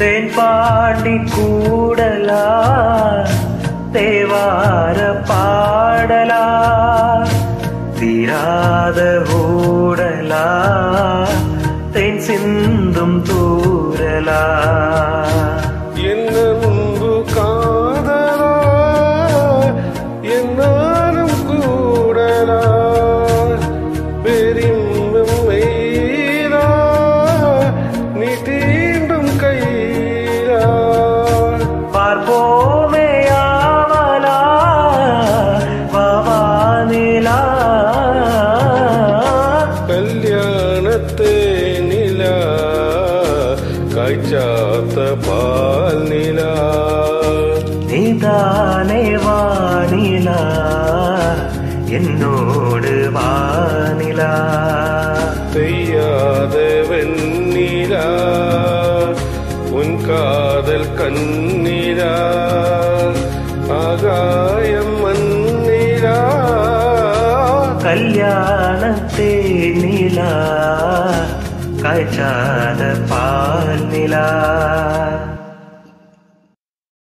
தேன் பாண்டி கூடலா தேவார பாடலா தீராத ஊடலா தேன் சிந்தும் தூரலா என்ன முன்பு காதலா என்னாலும் கூடலா பெரிம்பும் வெயிலா நீ தீண்டும் கையிலா பார்ப்போமே ஆவலா வாவானிலா கல்யாணத்தே நிலா காய்ச்சாத்த பால் நிலா நீதானே வானிலா என்னோடு வானிலா பெய்யாத வெண்ணிலா உன் காதல் கண்ணீரா ஆகாயம் மண்ணிலா கல்யாணத்தே நிலா காய்ச்சாத பால் நிலா